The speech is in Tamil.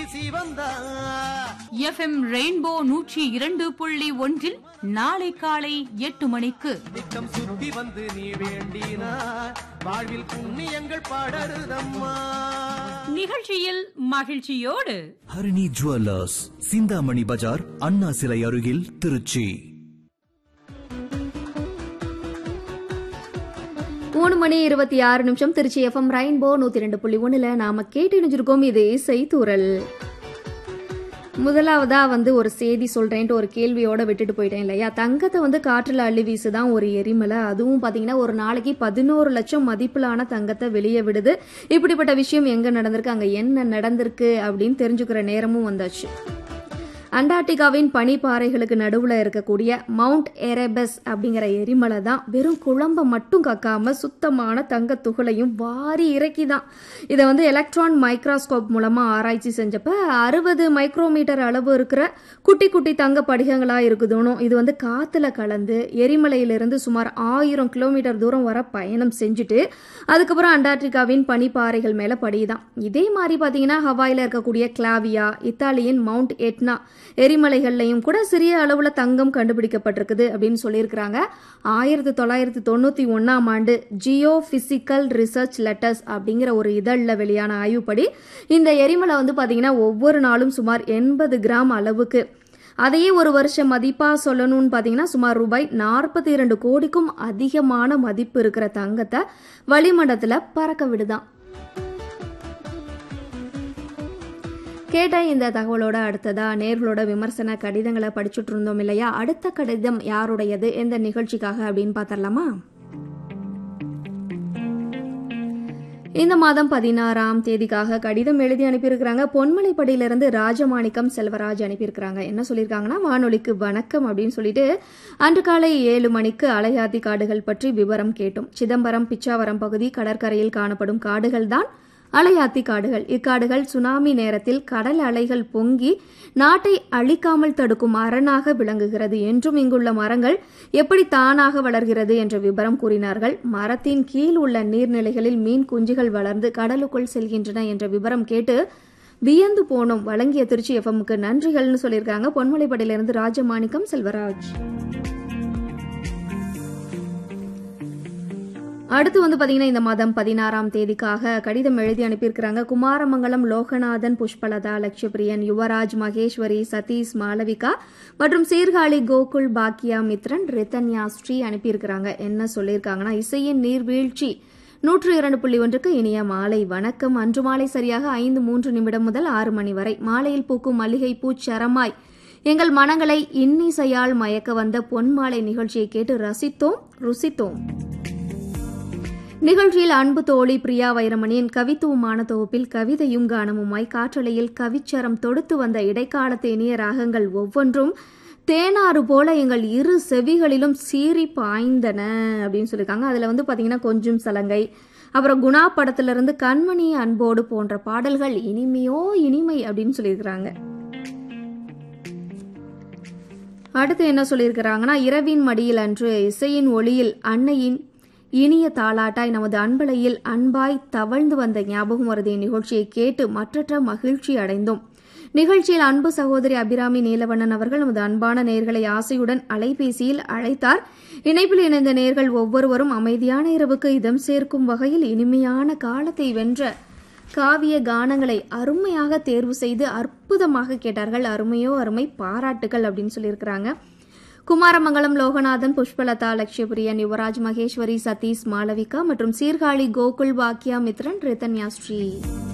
வீசி வந்தா எஃப்எம் ரெயின்போ நூற்றி இரண்டு புள்ளி ஒன்றில் நாளை காலை எட்டு மணிக்கு நித்தம் சுத்தி வந்து நீ வேண்டினா வாழ்வில் புண்ணியங்கள் படருதம்மா நிகழ்ச்சியில் மகிழ்ச்சியோடு ஹரிணி ஜுவல்லர்ஸ் சிந்தாமணி பஜார் அண்ணா சிலை அருகில் திருச்சி மூணு மணி இருபத்தி ஆறு நிமிஷம் திருச்சி எஃப்எம் ரெயின்போ நூத்தி ரெண்டு புள்ளி ஒண்ணுல நாம கேட்டு இணைஞ்சிருக்கோம் இது செய்தூரல் முதலாவதா வந்து ஒரு செய்தி சொல்றேன்ட்டு ஒரு கேள்வியோட விட்டுட்டு போயிட்டேன் இல்லையா தங்கத்தை வந்து காற்றுல அள்ளி வீசுதான் ஒரு எரிமலை அதுவும் பாத்தீங்கன்னா ஒரு நாளைக்கு பதினோரு லட்சம் மதிப்பிலான தங்கத்தை வெளியே விடுது இப்படிப்பட்ட விஷயம் எங்க நடந்திருக்கு அங்க என்ன நடந்திருக்கு அப்படின்னு தெரிஞ்சுக்கிற நேரமும் வந்தாச்சு அண்டார்டிகாவின் பனிப்பாறைகளுக்கு நடுவுல இருக்கக்கூடிய மவுண்ட் எரேபஸ் அப்படிங்கிற எரிமலை தான் வெறும் குழம்ப மட்டும் கக்காம சுத்தமான தங்க துகளையும் வாரி இறக்கி தான் இதை வந்து எலக்ட்ரான் மைக்ரோஸ்கோப் மூலமா ஆராய்ச்சி செஞ்சப்ப அறுபது மைக்ரோமீட்டர் அளவு இருக்கிற குட்டி குட்டி தங்க படிகங்களா இருக்குதுன்னு இது வந்து காத்துல கலந்து எரிமலையிலிருந்து சுமார் ஆயிரம் கிலோமீட்டர் தூரம் வர பயணம் செஞ்சுட்டு அதுக்கப்புறம் அண்டார்டிகாவின் பனிப்பாறைகள் மேல படியுதான் இதே மாதிரி பாத்தீங்கன்னா ஹவாயில இருக்கக்கூடிய கிளாவியா இத்தாலியின் மவுண்ட் எட்னா எரிமலைகள்லையும் கூட சிறிய அளவுல தங்கம் கண்டுபிடிக்கப்பட்டிருக்குது அப்படின்னு சொல்லியிருக்கிறாங்க ஆயிரத்தி தொள்ளாயிரத்தி தொண்ணூத்தி ஒன்னாம் ஆண்டு ஜியோ பிசிக்கல் ரிசர்ச் லெட்டர்ஸ் அப்படிங்கிற ஒரு இதழில் வெளியான ஆய்வுப்படி இந்த எரிமலை வந்து பாத்தீங்கன்னா ஒவ்வொரு நாளும் சுமார் எண்பது கிராம் அளவுக்கு அதையே ஒரு வருஷம் மதிப்பா சொல்லணும்னு பாத்தீங்கன்னா சுமார் ரூபாய் நாற்பத்தி இரண்டு கோடிக்கும் அதிகமான மதிப்பு இருக்கிற தங்கத்தை வளிமண்டலத்துல பறக்க விடுதான் கேட்ட இந்த தகவலோட அடுத்ததா நேர்களோட விமர்சன கடிதங்களை படிச்சுட்டு இருந்தோம் இல்லையா அடுத்த கடிதம் யாருடையது எந்த நிகழ்ச்சிக்காக அப்படின்னு பார்த்தரலாமா இந்த மாதம் பதினாறாம் தேதிக்காக கடிதம் எழுதி அனுப்பியிருக்கிறாங்க பொன்மலைப்படியிலிருந்து ராஜமாணிக்கம் செல்வராஜ் அனுப்பியிருக்கிறாங்க என்ன சொல்லியிருக்காங்கன்னா வானொலிக்கு வணக்கம் அப்படின்னு சொல்லிட்டு அன்று காலை ஏழு மணிக்கு அலையாத்தி காடுகள் பற்றி விவரம் கேட்டோம் சிதம்பரம் பிச்சாவரம் பகுதி கடற்கரையில் காணப்படும் காடுகள் தான் அலையாத்தி காடுகள் இக்காடுகள் சுனாமி நேரத்தில் கடல் அலைகள் பொங்கி நாட்டை அழிக்காமல் தடுக்கும் அரணாக விளங்குகிறது என்றும் இங்குள்ள மரங்கள் எப்படி தானாக வளர்கிறது என்ற விபரம் கூறினார்கள் மரத்தின் கீழ் உள்ள நீர்நிலைகளில் மீன் குஞ்சுகள் வளர்ந்து கடலுக்குள் செல்கின்றன என்ற விபரம் கேட்டு வியந்து போனோம் வழங்கிய திருச்சி எஃப்எம்க்கு நன்றிகள்னு சொல்லியிருக்காங்க பொன்மலைப்படையிலிருந்து ராஜமாணிக்கம் செல்வராஜ் அடுத்து வந்து பாத்தீங்கன்னா இந்த மாதம் பதினாறாம் தேதிக்காக கடிதம் எழுதி அனுப்பியிருக்கிறாங்க குமாரமங்கலம் லோகநாதன் புஷ்பலதா லட்சுபிரியன் யுவராஜ் மகேஸ்வரி சதீஷ் மாளவிகா மற்றும் சீர்காழி கோகுல் பாக்கியா மித்ரன் ரித்தன்யா ஸ்ரீ அனுப்பியிருக்கிறாங்க என்ன சொல்லியிருக்காங்கன்னா இசையின் நீர்வீழ்ச்சி நூற்று இரண்டு புள்ளி ஒன்றுக்கு இனிய மாலை வணக்கம் அன்று மாலை சரியாக ஐந்து மூன்று நிமிடம் முதல் ஆறு மணி வரை மாலையில் பூக்கும் மல்லிகை பூச்சரமாய் எங்கள் மனங்களை இன்னிசையால் மயக்க வந்த பொன்மாலை நிகழ்ச்சியை கேட்டு ரசித்தோம் ருசித்தோம் நிகழ்ச்சியில் அன்பு தோழி பிரியா வைரமணியின் கவித்துவமான தொகுப்பில் கவிதையும் கானமுமாய் காற்றலையில் கவிச்சரம் தொடுத்து வந்த இடைக்காலத்து இனிய ராகங்கள் ஒவ்வொன்றும் தேனாறு போல எங்கள் இரு செவிகளிலும் சீறி பாய்ந்தன அப்படின்னு சொல்லியிருக்காங்க அதில் வந்து பார்த்தீங்கன்னா கொஞ்சம் சலங்கை அப்புறம் குணா படத்திலிருந்து கண்மணி அன்போடு போன்ற பாடல்கள் இனிமையோ இனிமை அப்படின்னு சொல்லியிருக்கிறாங்க அடுத்து என்ன சொல்லியிருக்கிறாங்கன்னா இரவின் மடியில் அன்று இசையின் ஒளியில் அன்னையின் இனிய தாளாட்டாய் நமது அன்பலையில் அன்பாய் தவழ்ந்து வந்த ஞாபகம் வருதே நிகழ்ச்சியை கேட்டு மற்றற்ற மகிழ்ச்சி அடைந்தோம் நிகழ்ச்சியில் அன்பு சகோதரி அபிராமி நீலவண்ணன் அவர்கள் நமது அன்பான நேர்களை ஆசையுடன் அலைபேசியில் அழைத்தார் இணைப்பில் இணைந்த நேர்கள் ஒவ்வொருவரும் அமைதியான இரவுக்கு இதம் சேர்க்கும் வகையில் இனிமையான காலத்தை வென்ற காவிய கானங்களை அருமையாக தேர்வு செய்து அற்புதமாக கேட்டார்கள் அருமையோ அருமை பாராட்டுகள் அப்படின்னு சொல்லியிருக்கிறாங்க குமாரமங்கலம் லோகநாதன் புஷ்பலதா லட்சுயபிரியன் யுவராஜ் மகேஸ்வரி சதீஷ் மாளவிகா மற்றும் சீர்காழி கோகுல் பாக்கியா மித்ரன் ரித்தன்யா ஸ்ரீ